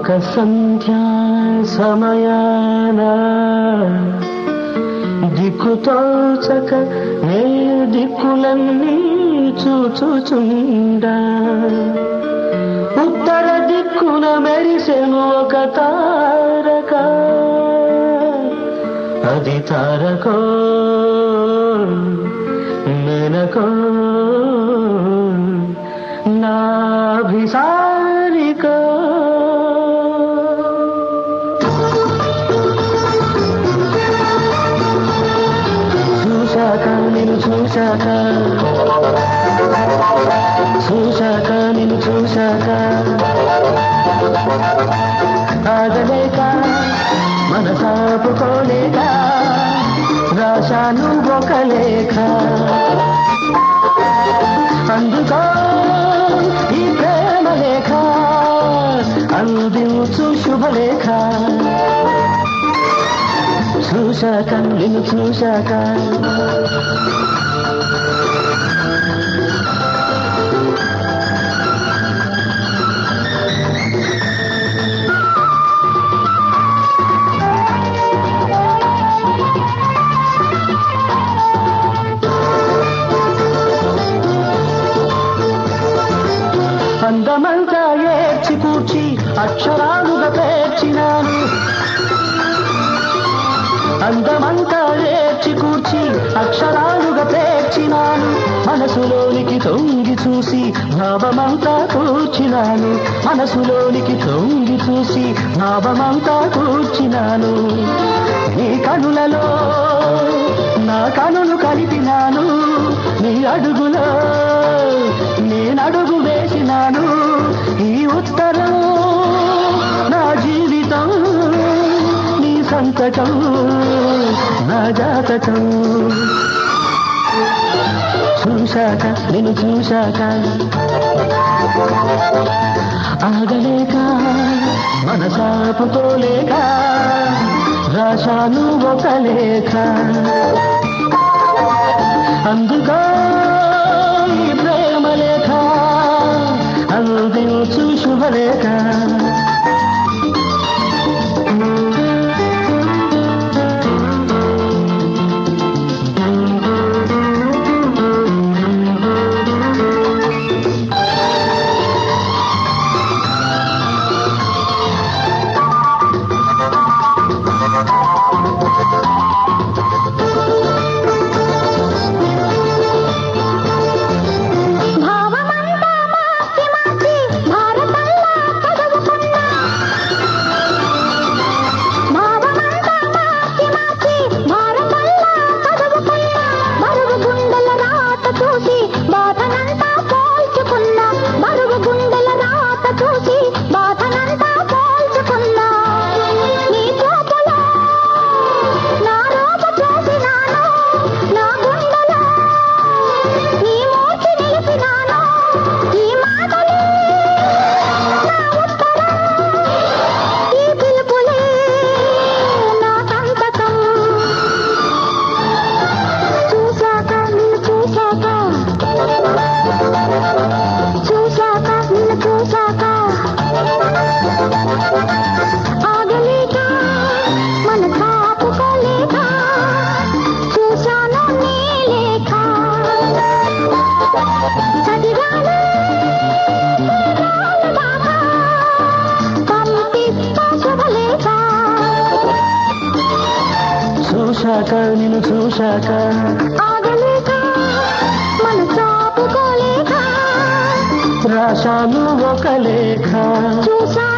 ఒక సంధ్యా సమయాన దిక్కుతోచక నే దిక్కులన్నీ చూచుచుండా ఉత్తర దిక్కున మెరిసెను ఒక తారక అది తారకో మెనకో నాభిసారికో చూశాక నేను చూశాక చూశాక నేను చూశాక ఆగలేక మనసాపుకోలేక రాశాను ఒక లేఖ అందుకో ఈ ప్రేమ లేఖ అందించు శుభలేఖ చూశాక నిన్ను చూశాక అందమంతా ఏడ్చి కూర్చి అక్షరాలుగా పేర్చినాను అందమంతా ఏడ్చి కూర్చి అక్షరాలుగా పేర్చినాను మనసులోనికి తొంగి చూసి భావమంతా కూర్చినాను మనసులోనికి తొంగి చూసి భావమంతా కూర్చినాను నీ కనులలో నా కనులు కలిపినాను నీ అడుగులో నేనడుగు వేసినాను ఈ ఉత్తరం నా జీవితం నీ సంతకం నా జాతకం చూశాక నేను చూశాక ఆగలేక మనసాపుకోలేక రాశాను ఒక లేఖ అందుకో ఈ ప్రేమ లేఖ అందించు శుభలేఖ భావమంతా మార్చి మార్చి భారతల్లా చదువుకున్నా భావమంతా మార్చి మార్చి భారతల్లా చదువుకున్నా బరువు గుండెల రాత చూసి బాధనంతా పోల్చుకున్నా బరువు గుండెల రాత చూసి బాధనంతా పోల్చుకున్నా నీ చూపులో నా రూపు చూసినాను నా గుండెలో నీ మోచి నిలిపినాను ఈ మాటలే నా ఉత్తరం ఈ పిలుపులే నా సంతకం చూశాక నిన్ను చూశాక చూశాక నిన్ను చూశాక ఆగలేక మన కాపుకోలేక చూశాను నీ లేఖ చదివాను రాను బాబా పంపిస్తా శుభలేఖ చూశాక నేను చూశాక ఆగలేక మన చాపుకోలేక రాశాను ఒక లేఖ చూశాను